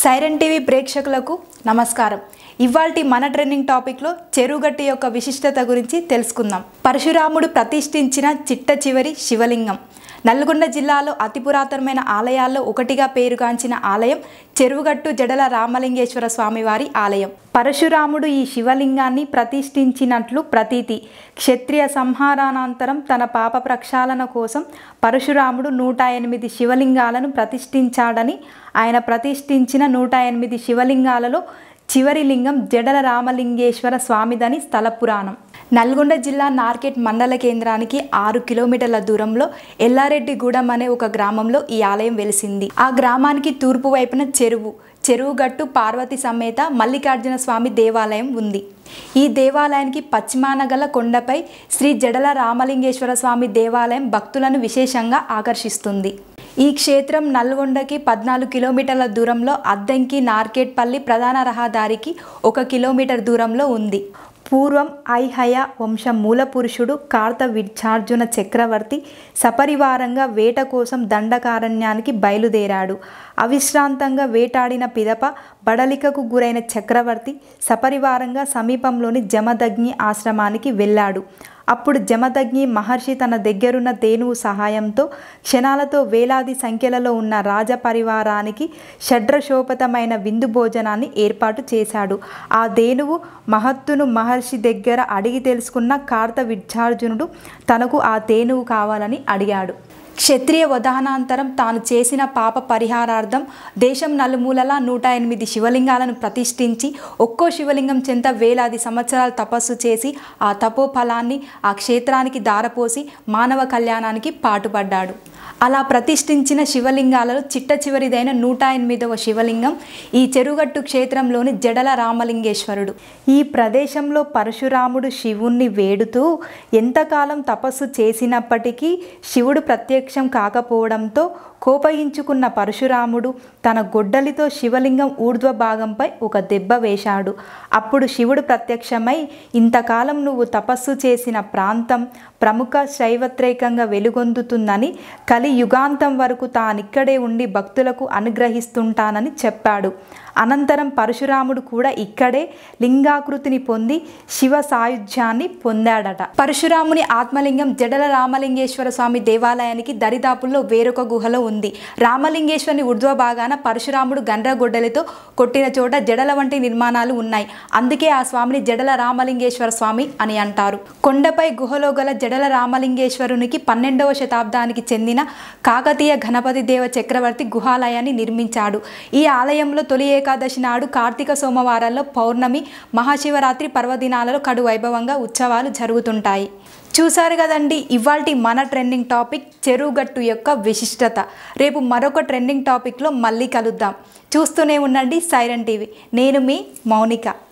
siren TV ప్రేక్షకులకు నమస్కారం ఇవాల్టి మన ట్రెండింగ్ టాపిక్లో చెరువుగట్టి యొక్క విశిష్టత గురించి తెలుసుకుందాం పరశురాముడు ప్రతిష్ఠించిన చిట్ట చివరి శివలింగం నల్గొండ జిల్లాలో అతి పురాతనమైన ఆలయాల్లో ఒకటిగా పేరుగాంచిన ఆలయం చెరువుగట్టు జడల రామలింగేశ్వర స్వామివారి ఆలయం పరశురాముడు ఈ శివలింగాన్ని ప్రతిష్ఠించినట్లు ప్రతీతి క్షత్రియ సంహారానంతరం తన పాప ప్రక్షాళన కోసం పరశురాముడు నూట ఎనిమిది శివలింగాలను ప్రతిష్ఠించాడని ఆయన ప్రతిష్ఠించిన నూట ఎనిమిది శివలింగాలలో చివరి లింగం జడల రామలింగేశ్వర స్వామిదని స్థల పురాణం నల్గొండ జిల్లా నార్కెట్ మండల కేంద్రానికి ఆరు కిలోమీటర్ల దూరంలో ఎల్లారెడ్డిగూడెం అనే ఒక గ్రామంలో ఈ ఆలయం వెలిసింది ఆ గ్రామానికి తూర్పు వైపున చెరువు చెరువుగట్టు పార్వతి సమేత మల్లికార్జున స్వామి దేవాలయం ఉంది ఈ దేవాలయానికి పశ్చిమాన గల కొండపై శ్రీ జడల రామలింగేశ్వర స్వామి దేవాలయం భక్తులను విశేషంగా ఆకర్షిస్తుంది ఈ క్షేత్రం నల్గొండకి పద్నాలుగు కిలోమీటర్ల దూరంలో అద్దంకి నార్కెట్పల్లి ప్రధాన రహదారికి ఒక కిలోమీటర్ దూరంలో ఉంది పూర్వం ఐహయ వంశం మూల పురుషుడు కార్త విచార్జున చక్రవర్తి సపరివారంగా వేట కోసం దండకారణ్యానికి బయలుదేరాడు అవిశ్రాంతంగా వేటాడిన పిదప బడలికకు గురైన చక్రవర్తి సపరివారంగా సమీపంలోని జమదగ్ని ఆశ్రమానికి వెళ్ళాడు అప్పుడు జమదగ్ని మహర్షి తన దగ్గరున్న తేనువు సహాయంతో క్షణాలతో వేలాది సంఖ్యలలో ఉన్న రాజపరివారానికి షడ్రశోపతమైన విందు భోజనాన్ని ఏర్పాటు చేశాడు ఆ దేనువు మహత్తును మహర్షి దగ్గర అడిగి తెలుసుకున్న కార్త విద్యార్జునుడు తనకు ఆ తేనువు కావాలని అడిగాడు క్షత్రియ వధానాంతరం తాను చేసిన పాప పరిహారార్థం దేశం నలుమూలలా నూట ఎనిమిది శివలింగాలను ప్రతిష్ఠించి ఒక్కో శివలింగం చెంత వేలాది సంవత్సరాలు తపస్సు చేసి ఆ తపోఫలాన్ని ఆ క్షేత్రానికి దారపోసి మానవ కళ్యాణానికి పాటుపడ్డాడు అలా ప్రతిష్ఠించిన శివలింగాలలో చిట్ట చివరిదైన నూట ఎనిమిదవ శివలింగం ఈ చెరుగట్టు క్షేత్రంలోని జడల రామలింగేశ్వరుడు ఈ ప్రదేశంలో పరశురాముడు శివుణ్ణి వేడుతూ ఎంతకాలం తపస్సు చేసినప్పటికీ శివుడు ప్రత్యక్షం కాకపోవడంతో కోపగించుకున్న పరశురాముడు తన గొడ్డలితో శివలింగం ఊర్ధ్వ భాగంపై ఒక దెబ్బ వేశాడు అప్పుడు శివుడు ప్రత్యక్షమై ఇంతకాలం నువ్వు తపస్సు చేసిన ప్రాంతం ప్రముఖ శైవత్రేకంగా వెలుగొందుతుందని కలి యుగాంతం వరకు తానిక్కడే ఉండి భక్తులకు అనుగ్రహిస్తుంటానని చెప్పాడు అనంతరం పరశురాముడు కూడా ఇక్కడే లింగాకృతిని పొంది శివ సాయుధ్యాన్ని పొందాడట పరశురాముని ఆత్మలింగం జడల రామలింగేశ్వర స్వామి దేవాలయానికి దరిదాపుల్లో వేరొక గుహలో ఉంది రామలింగేశ్వరుని ఊర్ధ్వ భాగాన పరశురాముడు గండ్రగొడ్డలితో కొట్టిన చోట జడల వంటి నిర్మాణాలు ఉన్నాయి అందుకే ఆ స్వామిని జడల రామలింగేశ్వర స్వామి అని అంటారు కొండపై గుహలో గల జడల రామలింగేశ్వరునికి పన్నెండవ శతాబ్దానికి చెందిన కాకతీయ గణపతి దేవ చక్రవర్తి గుహాలయాన్ని నిర్మించాడు ఈ ఆలయంలో తొలి ఏకాదశి నాడు కార్తీక సోమవారాల్లో పౌర్ణమి మహాశివరాత్రి పర్వదినాలలో కడు వైభవంగా ఉత్సవాలు జరుగుతుంటాయి చూసారు కదండి ఇవాల్టి మన ట్రెండింగ్ టాపిక్ చెరువుగట్టు యొక్క విశిష్టత రేపు మరొక ట్రెండింగ్ టాపిక్లో మళ్ళీ కలుద్దాం చూస్తూనే ఉండండి సైరన్ టీవీ నేను మీ మౌనిక